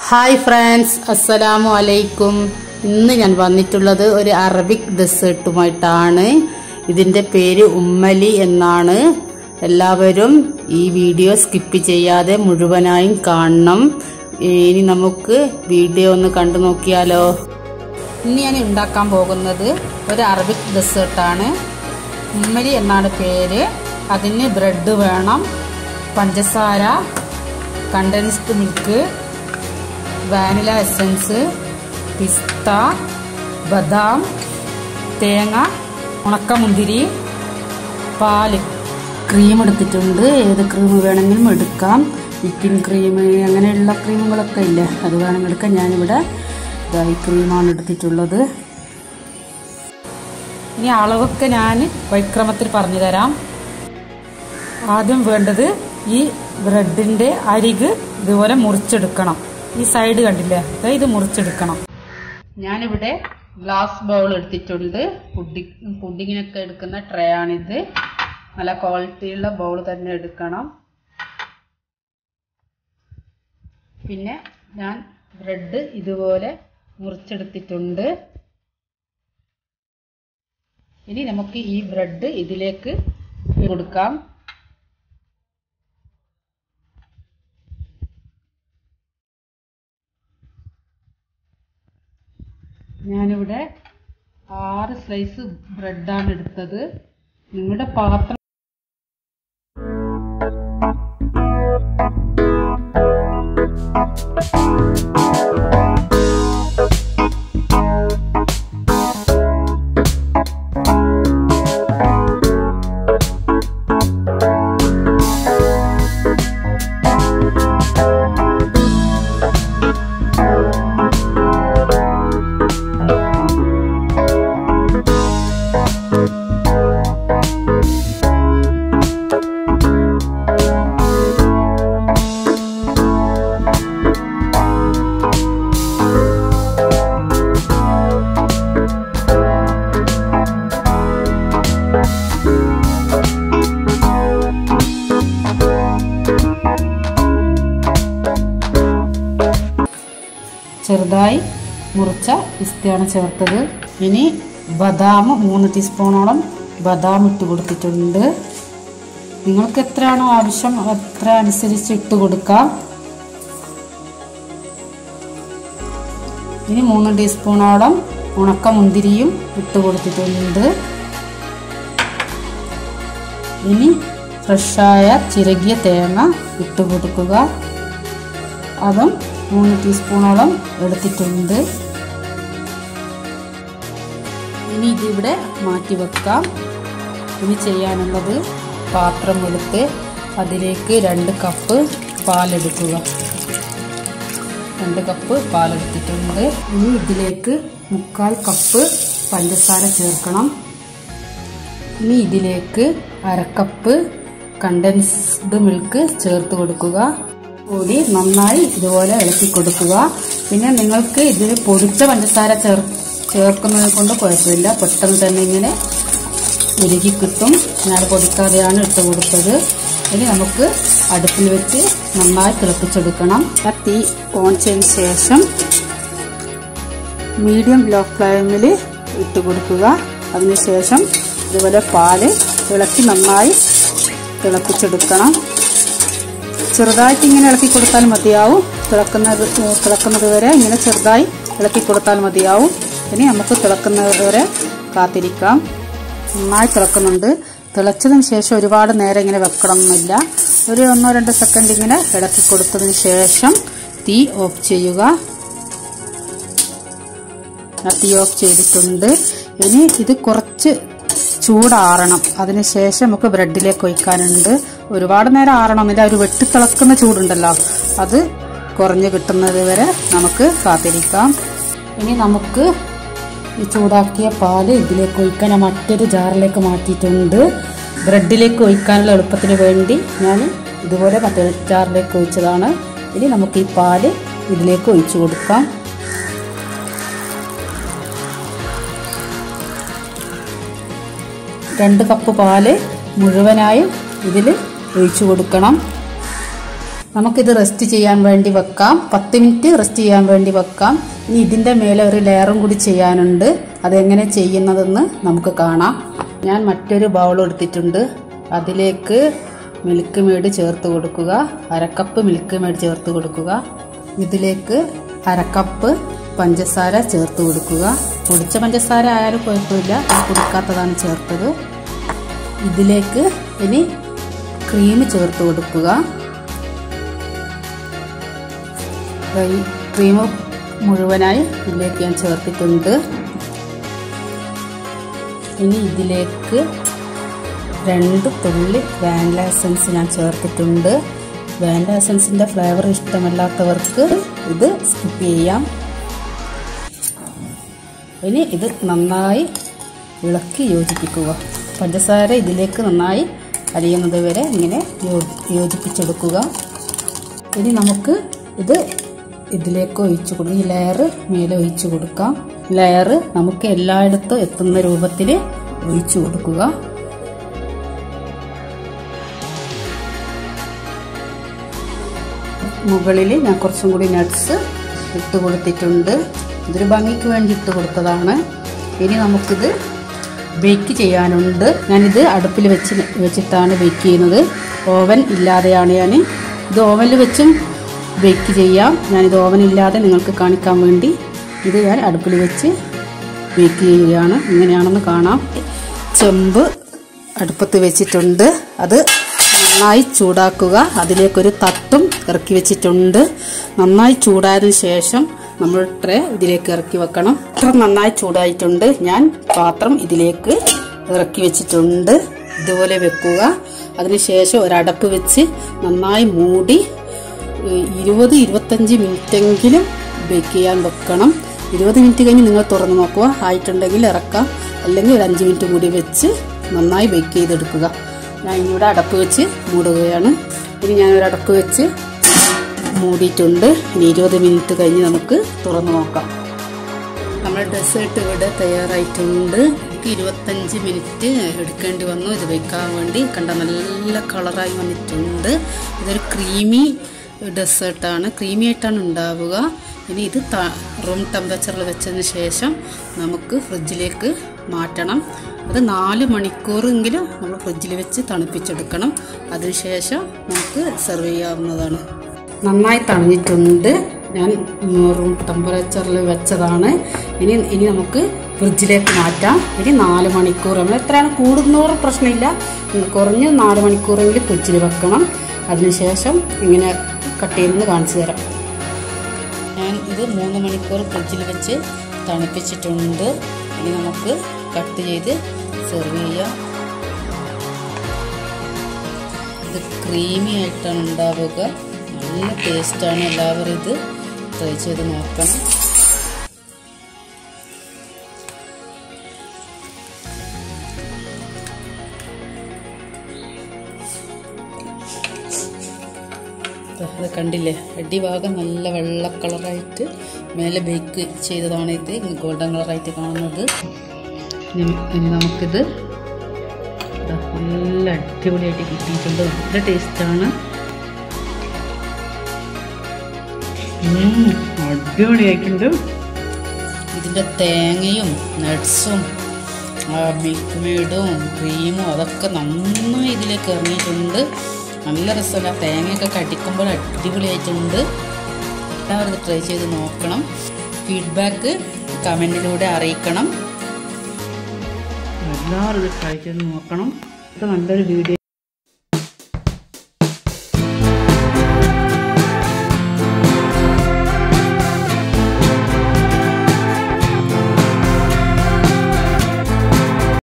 hi friends അസ്സലാമു അലൈക്കും ഇന്ന് ഞാൻ വന്നിട്ടുള്ളത് ഒരു അറബിക് ഡെസേർട്ടുമായിട്ടാണ് ഇതിൻ്റെ പേര് ഉമ്മലി എന്നാണ് എല്ലാവരും ഈ വീഡിയോ സ്കിപ്പ് ചെയ്യാതെ മുഴുവനായും കാണണം ഇനി നമുക്ക് വീഡിയോ ഒന്ന് കണ്ടു നോക്കിയാലോ ഇന്ന് ഞാൻ ഉണ്ടാക്കാൻ പോകുന്നത് ഒരു അറബിക് ഡെസേർട്ടാണ് ഉമ്മലി എന്നാണ് പേര് അതിന് ബ്രെഡ് വേണം പഞ്ചസാര കണ്ടൻസ്ഡ് മിൽക്ക് വാനില എസൻസ് പിസ്ത ബദാം തേങ്ങ ഉണക്കമുന്തിരി പാല് ക്രീം എടുത്തിട്ടുണ്ട് ഏത് ക്രീം വേണമെങ്കിലും എടുക്കാം വിപ്പിംഗ് ക്രീം അങ്ങനെയുള്ള ക്രീമുകളൊക്കെ ഇല്ലേ അത് വേണമെങ്കിൽ എടുക്കാം ഞാനിവിടെ ഈ ക്രീമാണ് എടുത്തിട്ടുള്ളത് ഇനി അളവൊക്കെ ഞാൻ വൈക്രമത്തിൽ പറഞ്ഞു തരാം ആദ്യം വേണ്ടത് ഈ ബ്രെഡിന്റെ അരിക് ഇതുപോലെ മുറിച്ചെടുക്കണം ഈ സൈഡ് കണ്ടില്ലേ ദേ ഇത് മുറിച്ചെടുക്കണം ഞാനിവിടെ ഗ്ലാസ് ബൗൾ എടുത്തിട്ടുണ്ട് പുഡിങ് പുഡിങ്ങിനൊക്കെ എടുക്കുന്ന ട്രേ ആണിത് നല്ല ക്വാളിറ്റിയുള്ള ബൗൾ തന്നെ എടുക്കണം പിന്നെ ഞാൻ ബ്രെഡ് ഇതുപോലെ മുറിച്ചെടുത്തിട്ടുണ്ട് ഇനി നമുക്ക് ഈ ബ്രെഡ് ഇതിലേക്ക് കൊടുക്കാം ഞാനിവിടെ ആറ് സ്ലൈസ് ബ്രെഡാണ് എടുത്തത് നിങ്ങളുടെ പാത്രം ചെറുതായി മുറിച്ച പിസ്തയാണ് ചേർത്തത് ഇനി ബദാം മൂന്ന് ടീസ്പൂണോളം ബദാം ഇട്ട് കൊടുത്തിട്ടുണ്ട് നിങ്ങൾക്ക് എത്രയാണോ ആവശ്യം അത്ര അനുസരിച്ച് ഇട്ട് കൊടുക്കാം ഇനി മൂന്ന് ടീസ്പൂണോളം ഉണക്ക മുന്തിരിയും ഇട്ട് കൊടുത്തിട്ടുണ്ട് ഇനി ഫ്രഷായ ചിരകിയ തേങ്ങ ഇട്ട് കൊടുക്കുക അതും മൂന്ന് ടീസ്പൂണോളം എടുത്തിട്ടുണ്ട് ഇനി ഇതിവിടെ മാറ്റി വെക്കാം ഇനി ചെയ്യാനുള്ളത് പാത്രം എടുത്ത് അതിലേക്ക് രണ്ട് കപ്പ് പാലെടുക്കുക രണ്ട് കപ്പ് പാലെടുത്തിട്ടുണ്ട് ഇനി ഇതിലേക്ക് മുക്കാൽ കപ്പ് പഞ്ചസാര ചേർക്കണം ഇനി ഇതിലേക്ക് അരക്കപ്പ് കണ്ടൻസ്ഡ് മിൽക്ക് ചേർത്ത് കൊടുക്കുക കൂടി നന്നായി ഇതുപോലെ ഇളക്കി കൊടുക്കുക പിന്നെ നിങ്ങൾക്ക് ഇതിൽ പൊടിച്ച പഞ്ചസാര ചേർ ചേർക്കുന്നത് കൊണ്ട് കുഴപ്പമില്ല പെട്ടെന്ന് തന്നെ ഇങ്ങനെ ഉരുകി കിട്ടും ഞാൻ പൊടിക്കാതെയാണ് ഇട്ട് കൊടുത്തത് ഇനി നമുക്ക് അടുപ്പിൽ വെച്ച് നന്നായി തിളപ്പിച്ചെടുക്കണം ആ തീ ഓൺ ചെയ്തതിന് ശേഷം മീഡിയം ലോ ഫ്ലെയിമിൽ ഇട്ട് കൊടുക്കുക അതിനുശേഷം ഇതുപോലെ പാല് ഇളക്കി നന്നായി തിളപ്പിച്ചെടുക്കണം ചെറുതായിട്ട് ഇങ്ങനെ ഇളക്കി കൊടുത്താൽ മതിയാവും തിളക്കുന്നത് തിളക്കുന്നത് വരെ ഇങ്ങനെ ചെറുതായി ഇളക്കി കൊടുത്താൽ മതിയാവും ഇനി നമുക്ക് തിളക്കുന്നത് വരെ കാത്തിരിക്കാം നന്നായി തിളക്കുന്നുണ്ട് തിളച്ചതിന് ശേഷം ഒരുപാട് നേരം ഇങ്ങനെ വെക്കണം എന്നില്ല ഒരു ഒന്നോ രണ്ടോ സെക്കൻഡ് ഇങ്ങനെ ഇളക്കി കൊടുത്തതിന് ശേഷം തീ ഓഫ് ചെയ്യുക തീ ഓഫ് ചെയ്തിട്ടുണ്ട് ഇനി ഇത് കുറച്ച് ചൂടാറണം അതിനുശേഷം നമുക്ക് ബ്രെഡിലേക്ക് ഒഴിക്കാനുണ്ട് ഒരുപാട് നേരം ആറണമെന്നില്ല ഒരു വെട്ടിത്തിളക്കുന്ന ചൂടുണ്ടല്ലോ അത് കുറഞ്ഞു കിട്ടുന്നത് വരെ നമുക്ക് കാത്തിരിക്കാം ഇനി നമുക്ക് ഈ ചൂടാക്കിയ പാല് ഇതിലേക്ക് ഒഴിക്കാൻ ഞാൻ മറ്റൊരു ജാറിലേക്ക് മാറ്റിയിട്ടുണ്ട് ബ്രെഡിലേക്ക് ഒഴിക്കാനുള്ള എളുപ്പത്തിന് വേണ്ടി ഞാൻ ഇതുപോലെ മറ്റൊരു ജാറിലേക്ക് ഒഴിച്ചതാണ് ഇനി നമുക്ക് ഈ പാല് ഇതിലേക്ക് ഒഴിച്ചു കൊടുക്കാം രണ്ട് കപ്പ് പാല് മുഴുവനായും ഇതിൽ ഒഴിച്ചു കൊടുക്കണം നമുക്കിത് റെസ്റ്റ് ചെയ്യാൻ വേണ്ടി വെക്കാം പത്ത് മിനിറ്റ് റെസ്റ്റ് ചെയ്യാൻ വേണ്ടി വെക്കാം ഇനി ഇതിൻ്റെ മേലെ ഒരു ലെയറും കൂടി ചെയ്യാനുണ്ട് അതെങ്ങനെ ചെയ്യുന്നതെന്ന് നമുക്ക് കാണാം ഞാൻ മറ്റൊരു ബൗൾ എടുത്തിട്ടുണ്ട് അതിലേക്ക് മിൽക്ക് മേഡ് ചേർത്ത് കൊടുക്കുക അരക്കപ്പ് മിൽക്ക് മേഡ് ചേർത്ത് കൊടുക്കുക ഇതിലേക്ക് അരക്കപ്പ് പഞ്ചസാര ചേർത്ത് കൊടുക്കുക പൊടിച്ച പഞ്ചസാര ആയാലും കുഴപ്പമില്ല പൊടിക്കാത്തതാണ് ചേർത്തത് ഇതിലേക്ക് ഇനി ക്രീം ചേർത്ത് കൊടുക്കുക ഈ ക്രീം മുഴുവനായി ഇതിലേക്ക് ഞാൻ ചേർത്തിട്ടുണ്ട് ഇനി ഇതിലേക്ക് രണ്ട് തുള്ളി വാനില എസൻസ് ഞാൻ ചേർത്തിട്ടുണ്ട് വാനില എസൻസിൻ്റെ ഫ്ലേവർ ഇഷ്ടമല്ലാത്തവർക്ക് ഇത് സ്കിപ്പ് ചെയ്യാം ഇനി ഇത് നന്നായി ഇളക്കി യോജിപ്പിക്കുക പഞ്ചസാര ഇതിലേക്ക് നന്നായി അരിയുന്നത് വരെ ഇങ്ങനെ യോജിപ്പിച്ചെടുക്കുക ഇനി നമുക്ക് ഇത് ഇതിലേക്ക് ഒഴിച്ചു കൊടുക്കും ഈ ലെയർ മേലെ ഒഴിച്ചു കൊടുക്കാം ലെയർ നമുക്ക് എല്ലായിടത്തും എത്തുന്ന രൂപത്തിൽ ഒഴിച്ചു കൊടുക്കുക മുകളിൽ ഞാൻ കുറച്ചും കൂടി നട്ട്സ് ഇട്ട് കൊടുത്തിട്ടുണ്ട് ഇതൊരു ഭംഗിക്ക് വേണ്ടി ഇട്ട് കൊടുത്തതാണ് ഇനി നമുക്കിത് ബേക്ക് ചെയ്യാനുണ്ട് ഞാനിത് അടുപ്പിൽ വെച്ച് വെച്ചിട്ടാണ് ബേക്ക് ചെയ്യുന്നത് ഓവൻ ഇല്ലാതെയാണ് ഞാൻ ഇത് ഓവനിൽ വെച്ചും ബേക്ക് ചെയ്യാം ഞാനിത് ഓവൻ ഇല്ലാതെ നിങ്ങൾക്ക് കാണിക്കാൻ വേണ്ടി ഇത് ഞാൻ അടുപ്പിൽ വെച്ച് ബേക്ക് ചെയ്യുകയാണ് ഇങ്ങനെയാണെന്ന് കാണാം ചെമ്പ് അടുപ്പത്ത് വെച്ചിട്ടുണ്ട് അത് നന്നായി ചൂടാക്കുക അതിലേക്കൊരു തട്ടും ഇറക്കി വെച്ചിട്ടുണ്ട് നന്നായി ചൂടായതിനു ശേഷം നമ്മൾ ട്രേ ഇതിലേക്ക് ഇറക്കി വെക്കണം ട്രേ നന്നായി ചൂടായിട്ടുണ്ട് ഞാൻ പാത്രം ഇതിലേക്ക് ഇറക്കി വെച്ചിട്ടുണ്ട് ഇതുപോലെ വെക്കുക അതിനുശേഷം ഒരടപ്പ് വെച്ച് നന്നായി മൂടി ഇരുപത് ഇരുപത്തഞ്ച് മിനിറ്റെങ്കിലും ബേക്ക് ചെയ്യാൻ വെക്കണം ഇരുപത് മിനിറ്റ് കഴിഞ്ഞ് നിങ്ങൾ തുറന്ന് നോക്കുക ആയിട്ടുണ്ടെങ്കിൽ ഇറക്കാം അല്ലെങ്കിൽ ഒരു അഞ്ച് മിനിറ്റ് കൂടി വെച്ച് നന്നായി ബേക്ക് ചെയ്തെടുക്കുക ഞാൻ ഇനിയുടെ അടപ്പ് വെച്ച് മൂടുകയാണ് ഇനി ഞാൻ ഒരു അടപ്പ് വെച്ച് മൂടിയിട്ടുണ്ട് ഇനി ഇരുപത് മിനിറ്റ് കഴിഞ്ഞ് നമുക്ക് തുറന്ന് നോക്കാം നമ്മൾ ഡെസേർട്ട് ഇവിടെ തയ്യാറായിട്ടുണ്ട് എനിക്ക് ഇരുപത്തഞ്ച് മിനിറ്റ് എടുക്കേണ്ടി വന്നു ഇത് വെക്കാൻ വേണ്ടി കണ്ട നല്ല കളറായി വന്നിട്ടുണ്ട് ഇതൊരു ക്രീമി ഡെസേർട്ടാണ് ക്രീമി ആയിട്ടാണ് ഉണ്ടാവുക ഇനി ഇത് റൂം ടെമ്പറേച്ചറിൽ വെച്ചതിന് ശേഷം നമുക്ക് ഫ്രിഡ്ജിലേക്ക് മാറ്റണം അത് നാല് മണിക്കൂറെങ്കിലും നമ്മൾ ഫ്രിഡ്ജിൽ വെച്ച് തണുപ്പിച്ചെടുക്കണം അതിനുശേഷം നമുക്ക് സെർവ് ചെയ്യാവുന്നതാണ് നന്നായി തണിഞ്ഞിട്ടുണ്ട് ഞാൻ റൂം ടെമ്പറേച്ചറിൽ വെച്ചതാണ് ഇനി ഇനി നമുക്ക് ഫ്രിഡ്ജിലേക്ക് മാറ്റാം ഇനി നാല് മണിക്കൂർ നമ്മൾ എത്രയാണ് കൂടുന്നോറും പ്രശ്നമില്ല കുറഞ്ഞ് നാല് മണിക്കൂറെങ്കിലും ഫ്രിഡ്ജിൽ വെക്കണം അതിനുശേഷം ഇങ്ങനെ കട്ട് ചെയ്തെന്ന് കാണിച്ചു തരാം ഞാൻ ഇത് മൂന്ന് മണിക്കൂർ ഫ്രിഡ്ജിൽ വെച്ച് തണുപ്പിച്ചിട്ടുണ്ട് ഇനി നമുക്ക് കട്ട് ചെയ്ത് സെർവ് ചെയ്യാം ഇത് ക്രീമി ആയിട്ടാണ് ഉണ്ടാവുക നല്ല ടേസ്റ്റാണ് എല്ലാവരും ഇത് ട്രൈ ചെയ്ത് നോക്കണം അത് കണ്ടില്ലേ അടിഭാഗം നല്ല വെള്ള കളറായിട്ട് മേലെ ബേക്ക് ചെയ്തതാണ് ഇത് ഗോൾഡൻ കളറായിട്ട് കാണുന്നത് ഇനി നമുക്കിത് നല്ല അടിപൊളിയായിട്ട് കിട്ടിയിട്ടുണ്ട് നല്ല ടേസ്റ്റാണ് അടിപൊളിയായിട്ടുണ്ട് ഇതിൻ്റെ തേങ്ങയും നട്ട്സും മിൽക്ക് മെയ്ഡും ക്രീമും അതൊക്കെ നന്നായി ഇതിലേക്ക് ഇറങ്ങിയിട്ടുണ്ട് നല്ല രസമല്ല തേങ്ങയൊക്കെ കടിക്കുമ്പോൾ അടിപൊളിയായിട്ടുണ്ട് എല്ലാവരും ഇത് ട്രൈ ചെയ്ത് നോക്കണം ഫീഡ്ബാക്ക് കമൻറ്റിലൂടെ അറിയിക്കണം എല്ലാവരും ഇത് ട്രൈ ചെയ്ത് നോക്കണം ഇത് നല്ലൊരു വീഡിയോ